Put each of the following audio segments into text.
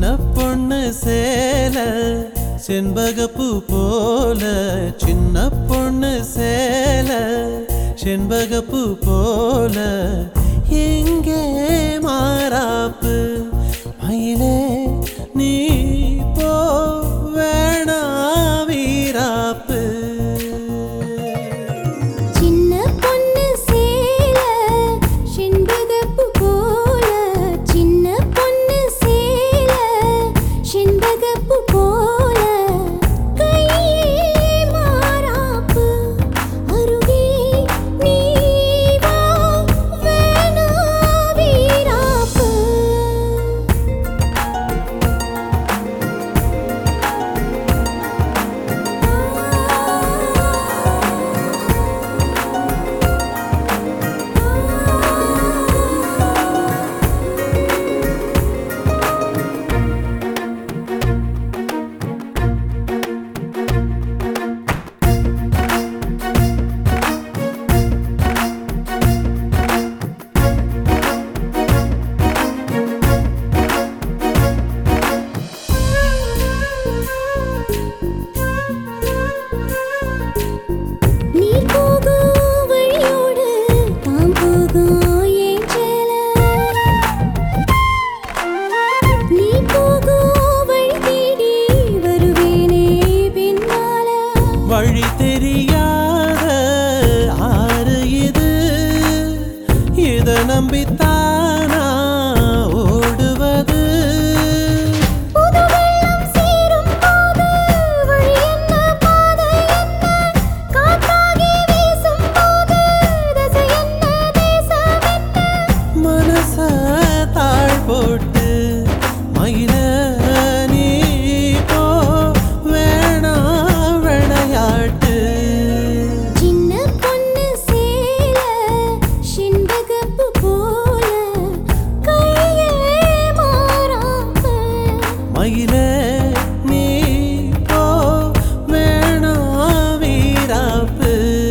பொண்ணு சேல செண்பகப்பூ போல சின்ன பொண்ணு சேல செண்பகப்பூ போல எங்கே மாறாப்பு மயிலே நீ போ வேணா வீராப்பு சின்ன பொண்ணு சேல செண்பகப்பூ போல சின்ன பொண்ணு சேல செண்பகப்பூ போல கையே மாறாப்பு அருகே நீ வா வேணா வீராப்பு நீ போகும் வழியோடு தாம் போகும் என் சேல நீ போகும் வழி தேடி வருவேனே பின்னால வழி தெரியாத ஆறு இது இத நம்பித்தானா ஓடுவது புது வெள்ளம் சேரும் போது வழி என்ன பாதை என்ன காற்றாகி வீசும் போது திசை என்ன தேசம் என்ன மனச தாழ் போட்டு மயில நீ போ வேணா விளையாட்டு சின்ன பொண்ணு சேல செண்பகப்பூ போல கையே மாறாப்ப மயில நீ போ வேணா வீராப்பு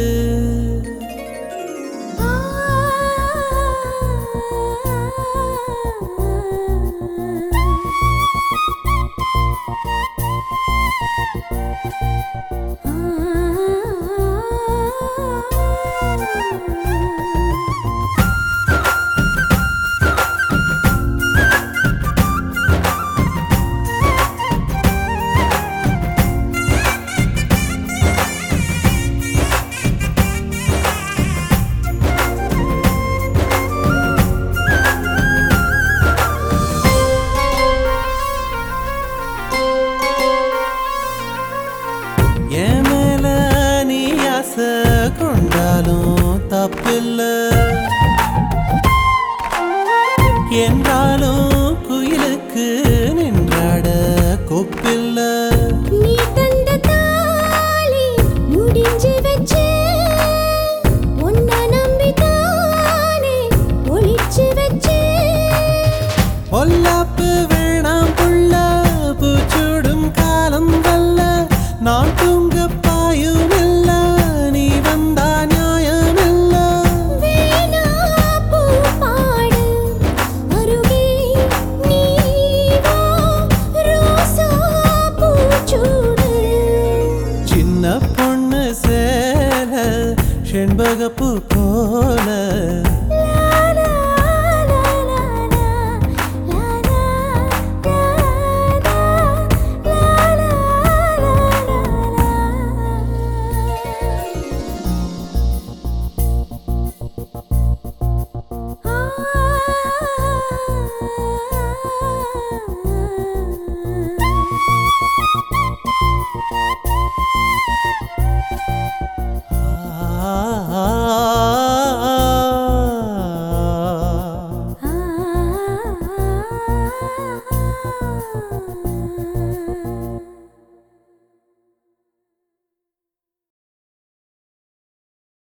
என் மேல நீ ஆசை கொண்டாலும் தப்பில்ல என்றாலும் குயிலுக்கு நின்றாட கொப்பில்ல நீ தந்த தாலி முடிஞ்சு வச்சு உன்னை நம்பித்தானே ஒளிச்சு வச்சு பொல்லாப்பு வேணாம் புள்ள பூச்சூடும் காலம் வல்ல நான் தூங்க பாயும் இல்ல நீ வந்தா நியாயம் இல்ல வீணா பூ பாடு அருகே நீ வா ரோசா பூச்சூடு சின்ன பொண்ணு சேல செண்பகப்பூ போல